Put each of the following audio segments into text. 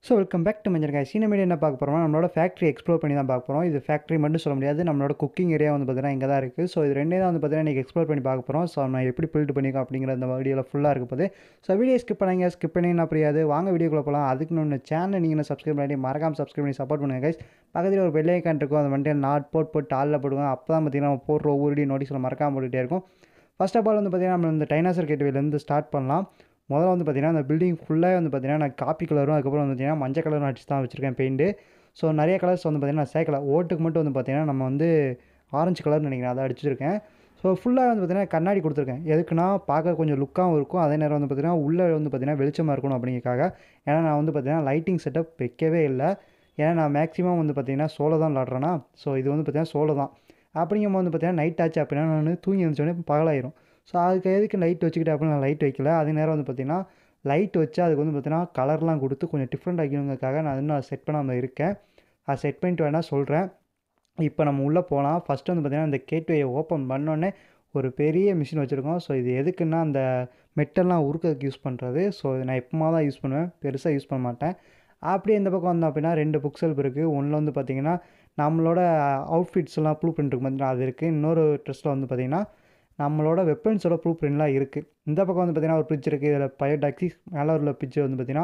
so welcome back to மஞ்சள் காய் சீன மீடியா என்ன பார்க்க போகிறோம்னா நம்மளோட ஃபேக்ட்ரி எக்ஸ்ப்ளோர் பண்ணி தான் பார்க்க போகிறோம் இது ஃபேக்ட்ரி மட்டும் சொல்ல முடியாது நம்மளோட குக்கிங் ஏரியா வந்து பார்த்தீங்கன்னா இங்கே தான் இருக்குது ஸோ இது ரெண்டே தான் வந்து பார்த்தீங்கன்னா இன்றைக்கி எக்ஸ்ப்ளோர் பண்ணி பார்க்க போகிறோம் ஸோ நான் எப்படி பில்ட் பண்ணிக்கோ அப்படிங்கிற அந்த வீடியோவில் ஃபுல்லாக இருக்க போது ஸோ வீடியோ ஸ்கிப் பண்ணாங்க ஸ்கிப் பண்ணிங்கன்னா புரியாது வாங்க வீடியோக்குள்ள போகலாம் அதுக்கு நம்ம சேனல் நீங்கள் சப்ஸ்கிரைப் பண்ணி மறக்காம சப்ஸ்கிரைப் பண்ணி சப்போர்ட் பண்ணுங்கள் கைஸ் பக்கத்தில் ஒரு பெல் ஐக்கான் இருக்கும் அந்த வந்துட்டு நாட் போட் போட்டு ஆளில் போடுவோம் அப்போ தான் பார்த்தீங்கன்னா நம்ம போடுற ஒவ்வொரு வீடியோ நோட்டீஸில் மறக்காம போட்டுகிட்டே இருக்கும் ஃபர்ஸ்ட் ஆஃப் ஆல் வந்து பார்த்தீங்கன்னா நம்ம இந்த டைனாசர் கேட்வேலேருந்து ஸ்டார்ட் பண்ணலாம் முதல்ல வந்து பார்த்தீங்கன்னா அந்த பில்டிங் ஃபுல்லாக வந்து பார்த்தீங்கன்னா நான் காப்பி கலரும் அதுக்கப்புறம் வந்து பார்த்தீங்கன்னா மஞ்சள் கலரும் அடிச்சு தான் வச்சுருக்கேன் பெயிண்ட்டு ஸோ நிறைய கலர்ஸ் வந்து பார்த்தீங்கன்னா நான் சேர்க்கல ஓட்டுக்கு மட்டும் வந்து பார்த்தீங்கன்னா நம்ம வந்து ஆரஞ்சு கலர்னு நினைக்கிறேன் அதை அடிச்சிருக்கேன் ஸோ ஃபுல்லாக வந்து பார்த்தீங்கன்னா கண்ணாடி கொடுத்துருக்கேன் எதுக்குன்னா பார்க்க கொஞ்சம் லுக்காகவும் இருக்கும் அதே நேரம் வந்து பார்த்தீங்கன்னா உள்ளே வந்து பார்த்தீங்கன்னா வெளிச்சமாக இருக்கணும் அப்படிங்கிறக்காக ஏன்னா நான் வந்து பார்த்தீங்கன்னா லைட்டிங் செட்டப் வைக்கவே இல்லை ஏன்னா நான் மேக்ஸிமம் வந்து பார்த்தீங்கன்னா சோலோ தான் விளாட்றேன்னா ஸோ இது வந்து பார்த்தீங்கன்னா சோலோ தான் அப்படிங்கும்போது வந்து பார்த்தீங்கன்னா நைட் ஆச்சு அப்படின்னா நான் தூங்கி எழுந்தோடனே பகலாயிரும் ஸோ அதுக்கு எதுக்கு லைட் வச்சுக்கிட்டு அப்படின்னு நான் லைட் வைக்கல அதே நேரம் வந்து பார்த்தீங்கன்னா லைட் வச்சு அதுக்கு வந்து பார்த்தீங்கன்னா கலர்லாம் கொடுத்து கொஞ்சம் டிஃப்ரெண்ட் ஆகிக்கணுங்கிறதுக்காக நான் இன்னும் செட் பண்ணாமல் இருக்கேன் அதை செட் பண்ணிட்டு வேணால் சொல்கிறேன் இப்போ நம்ம உள்ளே போகலாம் ஃபஸ்ட்டு வந்து பார்த்திங்கன்னா இந்த கேட்வேயை ஓப்பன் பண்ணோன்னே ஒரு பெரிய மிஷின் வச்சுருக்கோம் ஸோ இது எதுக்குன்னா அந்த மெட்டல்லாம் உருக்கிறதுக்கு யூஸ் பண்ணுறது ஸோ இது நான் எப்போமா தான் யூஸ் பண்ணுவேன் பெருசாக யூஸ் பண்ண மாட்டேன் அப்படியே இந்த பக்கம் வந்தோம் அப்படின்னா ரெண்டு புக் செல்ஃப் இருக்குது ஒன்றில் வந்து பார்த்திங்கன்னா நம்மளோட அவுட்ஃபிட்ஸ் எல்லாம் ப்ளூ பிரிண்ட் இருக்கும் பார்த்தீங்கன்னா அது இருக்குது இன்னொரு ட்ரெஸ்ஸில் வந்து பார்த்திங்கன்னா நம்மளோட வெப்பன்ஸோட ப்ளூ பிரிண்ட்லாம் இருக்குது இந்த பக்கம் வந்து பார்த்திங்கன்னா ஒரு ஃப்ரிட்ஜ் இருக்குது இதில் பயோடாக்சி மேலே உள்ள ஃப்ரிட்ஜ் வந்து பார்த்திங்கன்னா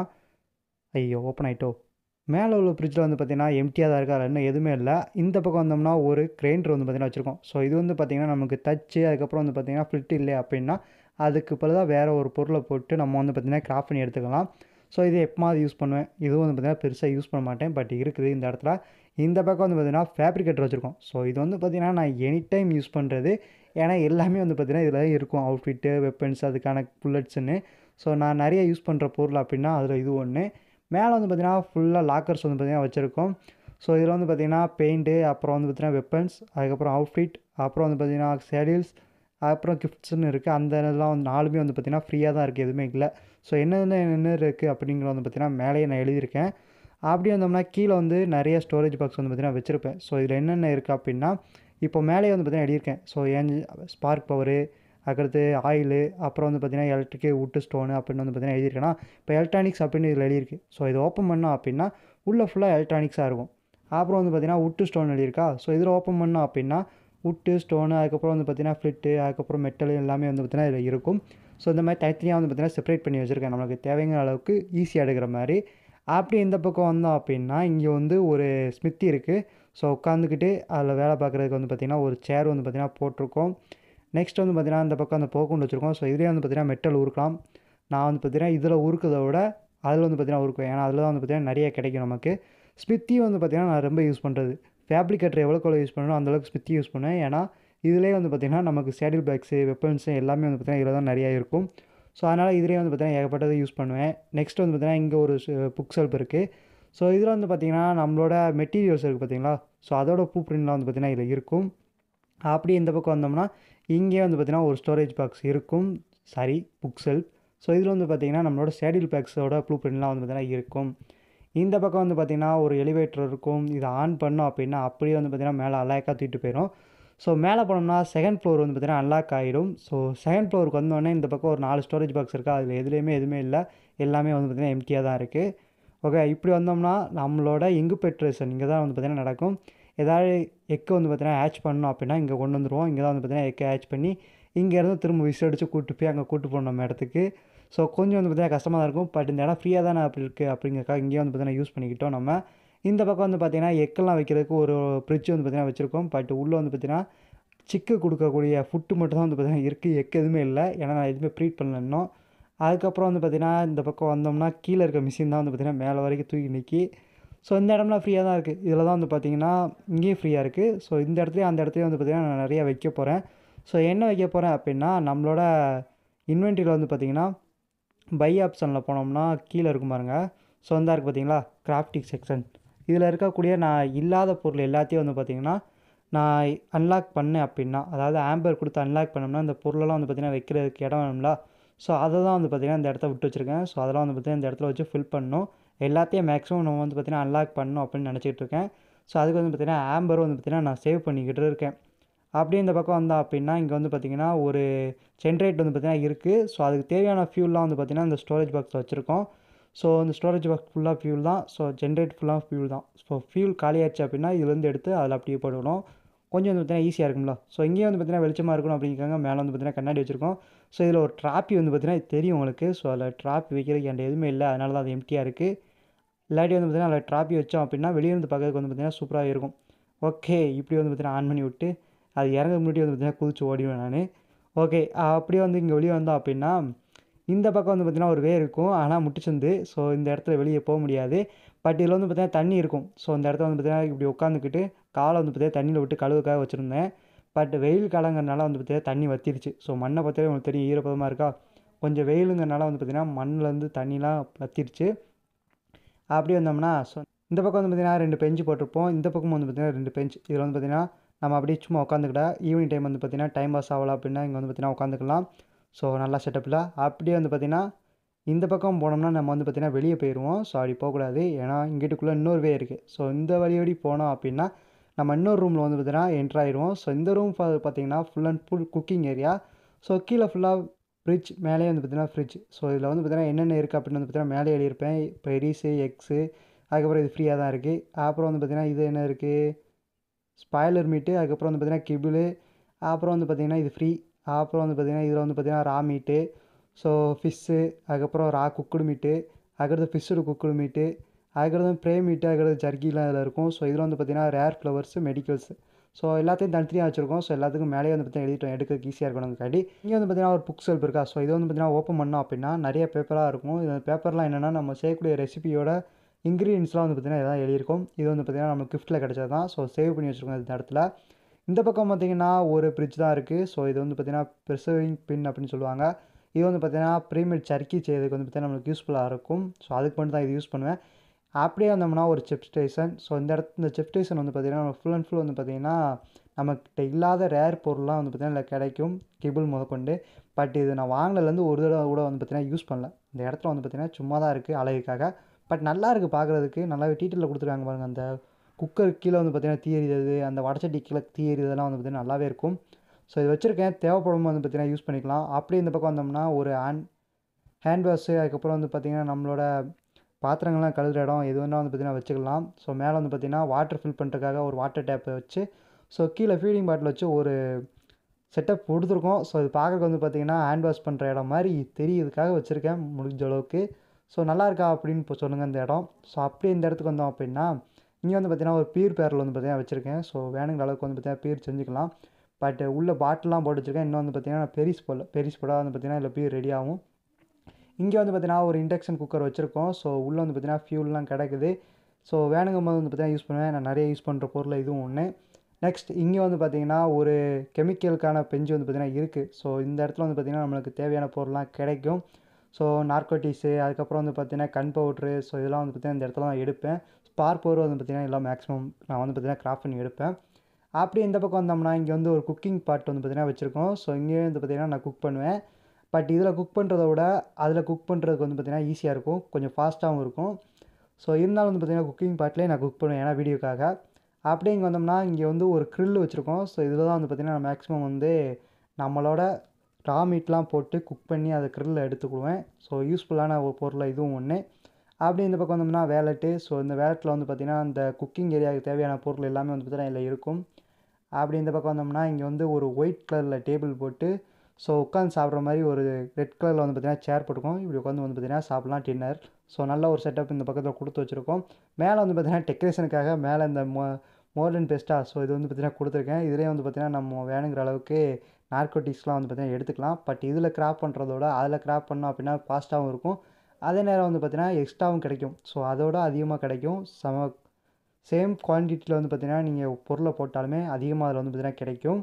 ஐயோ ஓப்பன் ஆகிட்டோ மேலே உள்ள ஃப்ரிட்ஜில் வந்து பார்த்திங்கன்னா எம்டியாக தான் இருக்குது அதில் இன்னும் எதுவுமே இல்லை இந்த பக்கம் வந்தோம்னா ஒரு கிரைண்டர் வந்து பார்த்திங்கன்னா வச்சுருக்கோம் ஸோ இது வந்து பார்த்திங்கன்னா நமக்கு தச்சு அதுக்கப்புறம் வந்து பார்த்திங்கன்னா ஃபில்ட் இல்லை அப்படின்னா அதுக்கு பதிலாக வேறு ஒரு பொருளை போட்டு நம்ம வந்து பார்த்திங்கன்னா கிராஃப்ட் பண்ணி எடுத்துக்கலாம் ஸோ இது எப்போது யூஸ் பண்ணுவேன் இதுவும் வந்து பார்த்திங்கன்னா பெருசாக யூஸ் பண்ண மாட்டேன் பட் இருக்குது இந்த இடத்துல இந்த பக்கம் வந்து பார்த்திங்கன்னா ஃபேப்ரிகேட்டர் வச்சுருக்கோம் ஸோ இது வந்து பார்த்திங்கன்னா நான் எனி டைம் யூஸ் பண்ணுறது ஏன்னா எல்லாமே வந்து பார்த்திங்கன்னா இதில் இருக்கும் அவுட்ஃபிட்டு வெப்பன்ஸ் அதுக்கான புல்லட்ஸுன்னு ஸோ நான் நிறைய யூஸ் பண்ணுற பொருள் அப்படின்னா அதில் இது ஒன்று மேலே வந்து பார்த்திங்கன்னா ஃபுல்லாக லாக்கர்ஸ் வந்து பார்த்திங்கன்னா வச்சுருக்கோம் ஸோ இதில் வந்து பார்த்திங்கன்னா பெயிண்ட்டு அப்புறம் வந்து பார்த்திங்கன்னா வெப்பன்ஸ் அதுக்கப்புறம் அவுட்ஃபிட் அப்புறம் வந்து பார்த்திங்கன்னா சேடில்ஸ் அப்புறம் கிஃப்ட்ஸ்னு இருக்குது அந்த இதெல்லாம் வந்து நாலுமே வந்து பார்த்திங்கன்னா ஃப்ரீயாக தான் இருக்குது எதுவுமே இல்லை ஸோ என்னென்ன என்ன இருக்குது அப்படிங்கிற வந்து பார்த்திங்கன்னா மேலேயே நான் எழுதியிருக்கேன் அப்படி வந்தோம்னா கீழே வந்து நிறைய ஸ்டோரேஜ் பாக்ஸ் வந்து பார்த்திங்கன்னா வச்சுருப்பேன் ஸோ இதில் என்னென்ன இருக்குது அப்படின்னா இப்போ மேலேயே வந்து பார்த்திங்கன்னா எழுதியிருக்கேன் ஸோ ஏன் ஸ்பார்க் பவரு அதுக்கடுத்து ஆயிலு அப்புறம் வந்து பார்த்திங்கன்னா எலக்ட்ரிக்கு உட்டு ஸ்டோனு அப்படின்னு வந்து பார்த்திங்கன்னா எழுதியிருக்கேன்னா இப்போ எலக்ட்ரானிக்ஸ் அப்படின்னு இதில் எழுதியிருக்கு ஸோ இது ஓப்பன் பண்ணோம் அப்படின்னா உள்ளே ஃபுல்லாக எலக்ட்ரானிக்ஸாக இருக்கும் அப்புறம் வந்து பார்த்திங்கன்னா உட்டு ஸ்டோன் எழுதியிருக்கா ஸோ இதில் ஓப்பன் பண்ணோம் அப்படின்னா உட்டு ஸ்டோனு அதுக்கப்புறம் வந்து பார்த்திங்கன்னா ஃப்ளிட்டு அதுக்கப்புறம் மெட்டல் எல்லாமே வந்து பார்த்திங்கன்னா இதில் இருக்கும் ஸோ இந்த மாதிரி தனித்தனியாக வந்து பார்த்திங்கன்னா செப்பரேட் பண்ணி வச்சுருக்கேன் நம்மளுக்கு தேவைங்கிற அளவுக்கு ஈஸியாக எடுக்கிற மாதிரி அப்படி இந்த பக்கம் வந்தோம் அப்படின்னா இங்கே வந்து ஒரு ஸ்மித்தி இருக்குது ஸோ உட்காந்துக்கிட்டு அதில் வேலை பார்க்குறதுக்கு வந்து பார்த்திங்கன்னா ஒரு சேர் வந்து பார்த்திங்கன்னா போட்டிருக்கோம் நெக்ஸ்ட் வந்து பார்த்திங்கன்னா இந்த பக்கம் அந்த போக்குண்டு வச்சுருக்கோம் ஸோ இதுலேயே வந்து பார்த்திங்கன்னா மெட்டல் உருக்கலாம் நான் வந்து பார்த்திங்கன்னா இதில் உருக்கிறத விட அதில் வந்து பார்த்திங்கன்னா உருக்குவேன் ஏன்னா அதில் வந்து பார்த்திங்கன்னா நிறைய கிடைக்கும் நமக்கு ஸ்மித்தியும் வந்து பார்த்திங்கன்னா நான் ரொம்ப யூஸ் பண்ணுறது ஃபேப்ரிகேட்டர் எவ்வளோக்கு எவ்வளோ யூஸ் பண்ணணும் அந்தளவுக்கு ஸ்மித்தி யூஸ் பண்ணுவேன் ஏன்னா இதிலே வந்து பார்த்திங்கன்னா நமக்கு சேடில் பேக்ஸு வெப்பன்ஸு எல்லாமே வந்து பார்த்திங்கன்னா இதில் தான் நிறையா இருக்கும் ஸோ அதனால் இதிலே வந்து பார்த்திங்கன்னா ஏகப்பட்டதை யூஸ் பண்ணுவேன் நெக்ஸ்ட் வந்து பார்த்திங்கன்னா இங்கே ஒரு புக் செல்ப் இருக்குது ஸோ இதில் வந்து பார்த்திங்கன்னா நம்மளோட மெட்டீரியல்ஸ் இருக்குது பார்த்திங்களா ஸோ அதோட பூ பிரிண்ட்லாம் வந்து பார்த்திங்கன்னா இதில் இருக்கும் அப்படி இந்த பக்கம் வந்தோம்னா இங்கே வந்து பார்த்திங்கன்னா ஒரு ஸ்டோரேஜ் பாக்ஸ் இருக்கும் சாரி புக் செல்ஃப் ஸோ இதில் வந்து பார்த்திங்கன்னா நம்மளோட சேடில் பேக்ஸோட ப்ளூ பிரிண்ட்லாம் வந்து பார்த்திங்கன்னா இருக்கும் இந்த பக்கம் வந்து பார்த்திங்கன்னா ஒரு எலிவேட்டர் இருக்கும் இதை ஆன் பண்ணோம் அப்படின்னா அப்படியே வந்து பார்த்திங்கன்னா மேலே அலாக்காக தூக்கிட்டு போயிடும் ஸோ மேலே போனோம்னா செகண்ட் ஃப்ளோர் வந்து பார்த்திங்கன்னா அன்லாக் ஆகிடும் ஸோ செகண்ட் ஃப்ளோருக்கு வந்தோடனே இந்த பக்கம் ஒரு நாலு ஸ்டோரேஜ் பாக்ஸ் இருக்குது அதில் எதுலேயுமே எதுவுமே இல்லை எல்லாமே வந்து பார்த்திங்கன்னா எம்டியாக தான் இருக்குது ஓகே இப்படி வந்தோம்னா நம்மளோட இங்குபெட்ரேஷன் இங்கே தான் வந்து பார்த்திங்கன்னா நடக்கும் ஏதாவது எக்கை வந்து பார்த்திங்கன்னா ஹேச் பண்ணோம் அப்படின்னா இங்கே கொண்டு வந்துடுவோம் இங்கே தான் வந்து பார்த்திங்கன்னா எக்கை ஹேச் பண்ணி இங்கேருந்து திரும்ப விசில் அடித்து கூப்பிட்டு போய் அங்கே கூப்பிட்டு போகணும் நம்ம இடத்துக்கு ஸோ கொஞ்சம் வந்து பார்த்திங்கன்னா கஷ்டமாக தான் இருக்கும் பட் இந்த இடம் ஃப்ரீயாக தானே அப்படி இருக்குது அப்படிங்கிறக்காக இங்கேயே வந்து பார்த்திங்கன்னா யூஸ் பண்ணிக்கிட்டோம் நம்ம இந்த பக்கம் வந்து பார்த்திங்கன்னா எக்கெல்லாம் வைக்கிறதுக்கு ஒரு ஃப்ரிட்ஜ் வந்து பார்த்திங்கன்னா வச்சுருக்கோம் பட் உள்ளே வந்து பார்த்திங்கன்னா சிக்கு கொடுக்கக்கூடிய ஃபுட்டு மட்டும் தான் வந்து பார்த்திங்கன்னா இருக்குது எக்கு எதுவுமே இல்லை ஏன்னா நான் எதுவுமே ப்ரீட் பண்ணல இன்னும் அதுக்கப்புறம் வந்து பார்த்திங்கன்னா இந்த பக்கம் வந்தோம்னா கீழே இருக்க மிஷின் தான் வந்து பார்த்திங்கன்னா மேலே வரைக்கும் தூக்கி நிற்கி ஸோ இந்த இடம்லாம் ஃப்ரீயாக தான் இருக்குது இதில் தான் வந்து பார்த்திங்கன்னா இங்கேயும் ஃப்ரீயாக இருக்குது ஸோ இந்த இடத்துலையும் அந்த இடத்துலையும் வந்து பார்த்திங்கன்னா நான் நிறையா வைக்க போகிறேன் ஸோ என்ன வைக்க போகிறேன் அப்படின்னா நம்மளோட இன்வென்ட்ரியில் வந்து பார்த்திங்கன்னா பை ஆப்ஷனில் போனோம்னா கீழே இருக்கும் பாருங்கள் ஸோ இந்த இருக்குது பார்த்தீங்களா கிராஃப்டிங் செக்ஷன் இதில் இருக்கக்கூடிய நான் இல்லாத பொருள் எல்லாத்தையும் வந்து பார்த்திங்கன்னா நான் அன்லாக் பண்ணேன் அப்படின்னா அதாவது ஆம்பர் கொடுத்து அன்லாக் பண்ணோம்னா இந்த பொருளெல்லாம் வந்து பார்த்திங்கன்னா வைக்கிறதுக்கு இடம் வேணும்ல ஸோ அதை தான் வந்து பார்த்திங்கன்னா இந்த இடத்த விட்டு வச்சுருக்கேன் ஸோ அதெல்லாம் வந்து பார்த்திங்கன்னா இந்த இடத்துல வச்சு ஃபில் பண்ணணும் எல்லாத்தையும் மேக்ஸிமம் நம்ம வந்து பார்த்திங்கன்னா அன்லாக் பண்ணணும் அப்படின்னு நினச்சிட்டு இருக்கேன் ஸோ அதுக்கு வந்து பார்த்திங்கன்னா ஆம்பர் வந்து பார்த்திங்கன்னா நான் சேவ் பண்ணிக்கிட்டு இருக்கேன் அப்படியே இந்த பக்கம் வந்தோம் அப்படின்னா இங்கே வந்து பார்த்திங்கன்னா ஒரு ஜென்ரேட் வந்து பார்த்திங்கன்னா இருக்குது ஸோ அதுக்கு தேவையான ஃபியூல்லாம் வந்து பார்த்திங்கன்னா இந்த ஸ்டோரேஜ் பாக்ஸில் வச்சுருக்கோம் ஸோ இந்த ஸ்டோரேஜ் பாக்ஸ் ஃபுல்லாக ஃபியூல் தான் ஸோ ஜென்ரேட் ஃபுல்லாக ஃபியூல் தான் ஸோ ஃபியூல் காலியாச்சு அப்படின்னா இதுலேருந்து எடுத்து அதில் அப்படியே போடணும் கொஞ்சம் வந்து பார்த்தீங்கன்னா ஈஸியாக இருக்கும்ல ஸோ இங்கேயும் வந்து பார்த்தீங்கன்னா வெளிச்சமாக இருக்கணும் அப்படிங்கிறாங்க மேலே வந்து பார்த்தீங்கன்னா கண்ணாடி வச்சுருக்கோம் ஸோ இதில் ஒரு ட்ராப்பி வந்து பார்த்தீங்கன்னா தெரியும் உங்களுக்கு ஸோ அதில் ட்ராப்பி வைக்கிறதுக்கு என்கிட்ட எதுவுமே இல்லை அதனால தான் அது எம்டியாக இருக்குது இல்லாட்டி வந்து பார்த்தீங்கன்னா அதில் ட்ராப்பி வச்சோம் அப்படின்னா வெளியே இருந்து பார்க்கறதுக்கு வந்து பார்த்தீங்கன்னா சூப்பராக இருக்கும் ஓகே இப்படி வந்து பார்த்தீங்கன்னா ஆன் பண்ணி விட்டு அது இறங்க முன்னாடி வந்து பார்த்தீங்கன்னா குதிச்சு ஓடிடுவேன் நான் ஓகே அப்படியே வந்து இங்கே வெளியே வந்தோம் அப்படின்னா இந்த பக்கம் வந்து பார்த்தீங்கன்னா ஒரு வே இருக்கும் ஆனால் முட்டுச்சந்து ஸோ இந்த இடத்துல வெளியே போக முடியாது பட் இதில் வந்து பார்த்தீங்கன்னா தண்ணி இருக்கும் ஸோ இந்த இடத்துல வந்து பார்த்தீங்கன்னா இப்படி உட்காந்துக்கிட்டு காலை வந்து பார்த்தீங்கன்னா தண்ணியில் விட்டு கழுவுக்காக வச்சுருந்தேன் பட் வெயில் காலங்கிறனால வந்து பார்த்தீங்கன்னா தண்ணி வத்திருச்சு ஸோ மண்ணை பார்த்தாலே உங்களுக்கு தெரியும் ஈரப்பதமாக இருக்கா கொஞ்சம் வெயிலுங்கிறனால வந்து பார்த்தீங்கன்னா மண்ணிலேருந்து தண்ணிலாம் வத்திருச்சு அப்படி வந்தோம்னா ஸோ இந்த பக்கம் வந்து பார்த்திங்கன்னா ரெண்டு பெஞ்சு போட்டிருப்போம் இந்த பக்கம் வந்து பார்த்திங்கன்னா ரெண்டு பெஞ்ச் இதில் வந்து பார்த்திங்கன்னா நம்ம அப்படியே சும்மா உட்காந்துக்கிட்டா ஈவினிங் டைம் வந்து பார்த்திங்கன்னா டைம் பாஸ் ஆகலாம் அப்படின்னா இங்கே வந்து பார்த்திங்கன்னா உட்காந்துக்கலாம் ஸோ நல்லா செட்டப்பில் அப்படியே வந்து பார்த்திங்கன்னா இந்த பக்கம் போனோம்னா நம்ம வந்து பார்த்திங்கன்னா வெளியே போயிடுவோம் ஸோ அப்படி போகக்கூடாது ஏன்னா இங்கிட்டுக்குள்ளே இன்னொரு வே இருக்குது ஸோ இந்த வழியோடி போனோம் அப்படின்னா நம்ம இன்னொரு ரூமில் வந்து பார்த்திங்கன்னா என்ட்ரு ஆயிடுவோம் ஸோ இந்த ரூம் பார்த்திங்கன்னா full and full cooking area so கீழே ஃபுல்லாக ஃப்ரிட்ஜ் மேலே வந்து பார்த்திங்கன்னா ஃப்ரிட்ஜ் ஸோ இதில் வந்து பார்த்திங்கன்னா என்னென்ன இருக்குது அப்படின்னு வந்து பார்த்திங்கன்னா மேலே எழுதியிருப்பேன் இப்போ ரிஸு எக்ஸு அதுக்கப்புறம் இது ஃப்ரீயாக தான் இருக்குது அப்புறம் வந்து பார்த்திங்கன்னா இது என்ன இருக்குது ஸ்பாய்லர் மீட்டு அதுக்கப்புறம் வந்து பார்த்திங்கன்னா கிபிளு அப்புறம் வந்து பார்த்திங்கன்னா இது ஃப்ரீ அப்புறம் வந்து பார்த்திங்கன்னா இதில் வந்து பார்த்திங்கன்னா ரா மீட்டு ஸோ ஃபிஷ்ஷு அதுக்கப்புறம் ரா குக்குடு மீட்டு அதுக்கடுத்து ஃபிஷ்ஷோட குக்குடு மீட்டு அதுக்கடுத்து ப்ரே மீட்டு அதுக்கடுத்து ஜர்க்கிலாம் இதில் இருக்கும் ஸோ இதில் வந்து பார்த்திங்கன்னா ரேர் ஃப்ளவர்ஸு மெடிக்கல்ஸு ஸோ எல்லாத்தையும் தனித்தனியாக வச்சுருக்கோம் ஸோ எல்லாத்துக்கும் மேலேயே வந்து பார்த்தீங்கன்னா எழுதிட்டோம் எடுக்க ஈஸியாக இருக்கணுங்காட்டி இங்கே வந்து பார்த்தீங்கன்னா ஒரு புக் செல்ஃப் இருக்கா ஸோ இது வந்து பார்த்தீங்கன்னா ஓப்பன் பண்ணோம் அப்படின்னா நிறைய பேப்பராக இருக்கும் இந்த பேப்பர்லாம் என்னென்னா நம்ம செய்யக்கூடிய ரெசிபியோட இன்க்ரீடியன்ஸ்லாம் வந்து பார்த்திங்கன்னா எதாவது எழுதியிருக்கும் இது வந்து பார்த்திங்கன்னா நம்ம கிஃப்ட்டில் கிடச்சது தான் ஸோ சேவ் பண்ணி வச்சுருக்கோம் இந்த இடத்துல இந்த பக்கம் பார்த்திங்கன்னா ஒரு ஃப்ரிட்ஜ் தான் இருக்குது ஸோ இது வந்து பார்த்திங்கன்னா ப்ரிசர்விங் பின் அப்படின்னு சொல்லுவாங்க இது வந்து பார்த்திங்கன்னா ப்ரீமேட் சர்க்கி செய்யறதுக்கு வந்து பார்த்திங்கன்னா நம்மளுக்கு யூஸ்ஃபுல்லாக இருக்கும் ஸோ அதுக்கு மட்டும் தான் இது யூஸ் பண்ணுவேன் அப்படியே வந்தோம்னா ஒரு செப் ஸ்டேஷன் ஸோ இந்த இடத்து இந்த செப் ஸ்டேஷன் வந்து பார்த்திங்கன்னா நம்ம ஃபுல் அண்ட் ஃபுல் வந்து பார்த்திங்கன்னா நம்மக்கிட்ட இல்லாத ரேர் பொருள்லாம் வந்து பார்த்திங்கன்னா இதில் கிடைக்கும் கேபிள் முதற்கொண்டு பட் இது நான் வாங்கினதுலேருந்து ஒரு தடவை கூட வந்து பார்த்திங்கன்னா யூஸ் பண்ணல இந்த இடத்துல வந்து பார்த்திங்கன்னா சும்மா தான் இருக்குது அழகுக்காக பட் நல்லா இருக்குது பார்க்குறதுக்கு நல்லாவே டீட்டெயிலில் கொடுத்துருக்காங்க பாருங்கள் அந்த குக்கர் கீழே வந்து பார்த்திங்கன்னா தீ எரியுது அந்த வடச்சட்டி கீழே தீ எரியுதெல்லாம் வந்து பார்த்திங்கன்னா நல்லாவே இருக்கும் ஸோ இது வச்சுருக்கேன் தேவைப்படும் வந்து பார்த்திங்கன்னா யூஸ் பண்ணிக்கலாம் அப்படியே இந்த பக்கம் வந்தோம்னா ஒரு ஹேண்ட் ஹேண்ட் வாஷு அதுக்கப்புறம் வந்து பார்த்திங்கன்னா நம்மளோட பாத்திரங்கள்லாம் கழுவுற இடம் எது வேணால் வந்து பார்த்திங்கன்னா வச்சுக்கலாம் ஸோ மேலே வந்து பார்த்திங்கன்னா வாட்டர் ஃபில் பண்ணுறதுக்காக ஒரு வாட்டர் டேப்பை வச்சு ஸோ கீழே ஃபீடிங் பாட்டில் வச்சு ஒரு செட்டப் கொடுத்துருக்கோம் ஸோ இது பார்க்குறதுக்கு வந்து பார்த்திங்கன்னா ஹேண்ட் வாஷ் பண்ணுற இடம் மாதிரி தெரியுதுக்காக வச்சுருக்கேன் முடிஞ்ச அளவுக்கு ஸோ நல்லா இருக்கா அப்படின்னு இப்போ சொல்லுங்கள் இந்த இடம் ஸோ அப்படியே இந்த இடத்துக்கு வந்தோம் அப்படின்னா இங்கே வந்து பார்த்திங்கன்னா ஒரு பீர் பேரில் வந்து பார்த்திங்கன்னா வச்சுருக்கேன் ஸோ வேணுங்கிற அளவுக்கு வந்து பார்த்திங்கன்னா பீர் செஞ்சுக்கலாம் பட் உள்ள பாட்டிலாம் போட்டு வச்சுருக்கேன் இன்னும் வந்து பார்த்திங்கன்னா பெரிஸ் போடல பெரிஸ் போட வந்து பார்த்திங்கன்னா இல்லை பீர் ரெடி ஆகும் இங்கே வந்து பார்த்திங்கன்னா ஒரு இண்டக்ஷன் குக்கர் வச்சுருக்கோம் ஸோ உள்ளே வந்து பார்த்திங்கன்னா ஃபியூல்லாம் கிடைக்குது ஸோ வேணுங்கும் போது வந்து பார்த்திங்கன்னா யூஸ் பண்ணுவேன் நான் நிறைய யூஸ் பண்ணுற பொருள் இதுவும் ஒன்று நெக்ஸ்ட் இங்கே வந்து பார்த்திங்கன்னா ஒரு கெமிக்கலுக்கான பெஞ்சு வந்து பார்த்திங்கன்னா இருக்குது ஸோ இந்த இடத்துல வந்து பார்த்திங்கன்னா நம்மளுக்கு தேவையான பொருள்லாம் கிடைக்கும் ஸோ நார்கோட்டிக்ஸு அதுக்கப்புறம் வந்து பார்த்திங்கன்னா கண் பவுட்ரு ஸோ இதெல்லாம் வந்து பார்த்திங்கன்னா இந்த இடத்துல தான் எடுப்பேன் ஸ்பார் பவர் வந்து பார்த்திங்கன்னா எல்லாம் மேக்ஸிமம் நான் வந்து பார்த்திங்கன்னா கிராஃப்ட் பண்ணி எடுப்பேன் அப்படியே இந்த பக்கம் வந்தோம்னா இங்கே வந்து ஒரு குக்கிங் பார்ட் வந்து பார்த்திங்கன்னா வச்சுருக்கோம் ஸோ இங்கே வந்து பார்த்திங்கன்னா நான் குக் பண்ணுவேன் பட் இதில் குக் பண்ணுறத விட அதில் குக் பண்ணுறதுக்கு வந்து பார்த்திங்கன்னா ஈஸியாக இருக்கும் கொஞ்சம் ஃபாஸ்ட்டாகவும் இருக்கும் ஸோ இருந்தாலும் வந்து பார்த்திங்கன்னா குக்கிங் பார்ட்லேயே நான் குக் பண்ணுவேன் ஏன்னா வீடியோக்காக அப்படியே இங்கே வந்தோம்னா இங்கே வந்து ஒரு க்ரில் வச்சுருக்கோம் ஸோ இதில் தான் வந்து பார்த்திங்கன்னா நான் மேக்ஸிமம் வந்து நம்மளோட ரா மீட்லாம் போட்டு குக் பண்ணி அதை க்ரில்லில் எடுத்துக்கிடுவேன் ஸோ யூஸ்ஃபுல்லான ஒரு பொருளை இதுவும் ஒன்று அப்படி இந்த பக்கம் வந்தோம்னா வேலெட்டு ஸோ இந்த வேலெட்டில் வந்து பார்த்திங்கன்னா இந்த குக்கிங் ஏரியாவுக்கு தேவையான பொருள் எல்லாமே வந்து பார்த்திங்கன்னா இதில் இருக்கும் அப்படி இந்த பக்கம் வந்தோம்னா இங்கே வந்து ஒரு ஒயிட் கலரில் டேபிள் போட்டு ஸோ உட்காந்து சாப்பிட்ற மாதிரி ஒரு ரெட் கலரில் வந்து பார்த்திங்கன்னா சேர் போட்டுருக்கோம் இப்படி உட்காந்து வந்து பார்த்திங்கன்னா சாப்பிட்லாம் டின்னர் ஸோ நல்ல ஒரு செட்டப் இந்த பக்கத்தில் கொடுத்து வச்சுருக்கோம் மேலே வந்து பார்த்திங்கன்னா டெக்கரேஷனுக்காக மேலே இந்த மோ மோர்டன் பெஸ்ட்டாக ஸோ இது வந்து பார்த்திங்கன்னா கொடுத்துருக்கேன் இதிலே வந்து பார்த்திங்கன்னா நம்ம வேணுங்கிற அளவுக்கு நார்கோட்டிக்ஸ்லாம் வந்து பார்த்திங்கன்னா எடுத்துக்கலாம் பட் இதில் கிராப் பண்ணுறதோட அதில் கிராப் பண்ணோம் அப்படின்னா ஃபாஸ்ட்டாகவும் இருக்கும் அதே நேரம் வந்து பார்த்திங்கன்னா எக்ஸ்ட்ராவும் கிடைக்கும் ஸோ அதோட அதிகமாக கிடைக்கும் செம சேம் குவான்டிட்டியில் வந்து பார்த்திங்கன்னா நீங்கள் பொருளை போட்டாலுமே அதிகமாக அதில் வந்து பார்த்திங்கன்னா கிடைக்கும்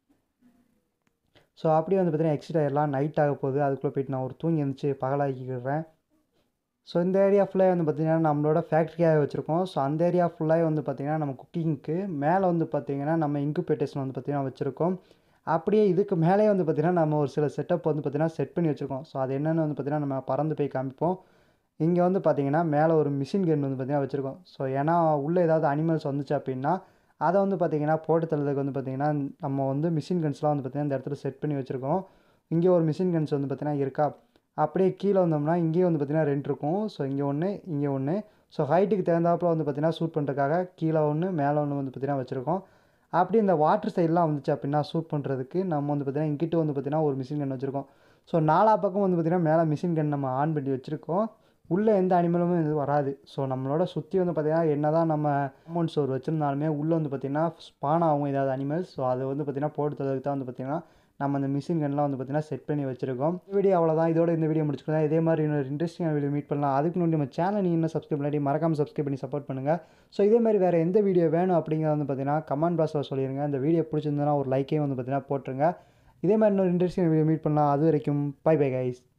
ஸோ அப்படியே வந்து பார்த்திங்கன்னா எக்ஸிட் ஆகிடலாம் நைட் ஆக போகுது அதுக்குள்ளே போயிட்டு நான் ஒரு தூங்கி எழுந்துச்சு பகலாக்கிக்கிறேன் ஸோ இந்த ஏரியா ஃபுல்லாக வந்து பார்த்திங்கன்னா நம்மளோட ஃபேக்ட்ரியாக வச்சுருக்கோம் ஸோ அந்த ஏரியா ஃபுல்லாக வந்து பார்த்திங்கன்னா நம்ம குக்கிங்க்கு மேலே வந்து பார்த்திங்கன்னா நம்ம இன்குபேட்டேஷன் வந்து பார்த்திங்கன்னா வச்சுருக்கோம் அப்படியே இதுக்கு மேலே வந்து பார்த்திங்கன்னா நம்ம ஒரு சில செட்டப் வந்து பார்த்திங்கன்னா செட் பண்ணி வச்சுருக்கோம் ஸோ அது என்னென்னு வந்து பார்த்திங்கன்னா நம்ம பறந்து போய் காமிப்போம் இங்கே வந்து பார்த்திங்கன்னா மேலே ஒரு மிஷின் கன் வந்து பார்த்திங்கன்னா வச்சுருக்கோம் ஸோ ஏன்னா உள்ளே ஏதாவது அனிமல்ஸ் வந்துச்சு அப்படின்னா அதை வந்து பார்த்திங்கன்னா போட்டு தள்ளதுக்கு வந்து பார்த்திங்கன்னா நம்ம வந்து மிஷின் கன்ஸ்லாம் வந்து பார்த்திங்கன்னா இந்த இடத்துல செட் பண்ணி வச்சுருக்கோம் இங்கே ஒரு மிஷின் கன்ஸ் வந்து பார்த்திங்கன்னா இருக்கா அப்படியே கீழே வந்தோம்னா இங்கேயும் வந்து பார்த்திங்கன்னா ரெண்டு இருக்கும் ஸோ இங்கே ஒன்று இங்கே ஒன்று ஸோ ஹைட்டுக்கு தகுந்தாப்புல வந்து பார்த்திங்கன்னா ஷூட் பண்ணுறதுக்காக கீழே ஒன்று மேலே ஒன்று வந்து பார்த்திங்கன்னா வச்சுருக்கோம் அப்படி இந்த வாட்டர் சைட்லாம் வந்துச்சு அப்படின்னா ஷூட் பண்ணுறதுக்கு நம்ம வந்து பார்த்திங்கன்னா இங்கிட்ட வந்து பார்த்திங்கன்னா ஒரு மிஷின் கன் வச்சுருக்கோம் ஸோ நாலா பக்கம் வந்து பார்த்திங்கன்னா மேலே மிஷின் கன் நம்ம ஆன் பண்ணி வச்சுருக்கோம் உள்ளே எந்த அனிமலுமே இது வராது ஸோ நம்மளோட சுற்றி வந்து பார்த்திங்கன்னா என்ன தான் நம்ம அமௌண்ட் ஸ்டோர் வச்சுருந்தாலுமே உள்ளே வந்து பார்த்திங்கன்னா ஸ்பான் ஆகும் ஏதாவது அனிமல்ஸ் ஸோ அதை வந்து பார்த்திங்கன்னா போடுறதுக்கு தான் வந்து பார்த்திங்கன்னா நம்ம அந்த மிஷின் கன்லாம் வந்து பார்த்திங்கன்னா செட் பண்ணி வச்சிருக்கோம் இந்த வீடியோ அவ்வளோதான் இதோட இந்த வீடியோ முடிச்சுக்கலாம் இதே மாதிரி இன்னொரு இன்ட்ரெஸ்டிங்கான வீடியோ மீட் பண்ணலாம் அதுக்கு முன்னாடி நம்ம சேனல் நீங்கள் இன்னும் சப்ஸ்கிரைப் பண்ணி மறக்காமல் சப்ஸ்கிரைப் பண்ணி சப்போர்ட் பண்ணுங்கள் ஸோ இதே மாதிரி வேறு எந்த வீடியோ வேணும் அப்படிங்கிறத வந்து பார்த்திங்கன்னா கமெண்ட் பாக்ஸில் சொல்லிடுங்க இந்த வீடியோ பிடிச்சிருந்தனா ஒரு லைக்கே வந்து பார்த்திங்கன்னா போட்டுருங்க இதே மாதிரி இன்னொரு இன்ட்ரெஸ்டிங் வீடியோ மீட் பண்ணலாம் அது வரைக்கும் பை பை கைஸ்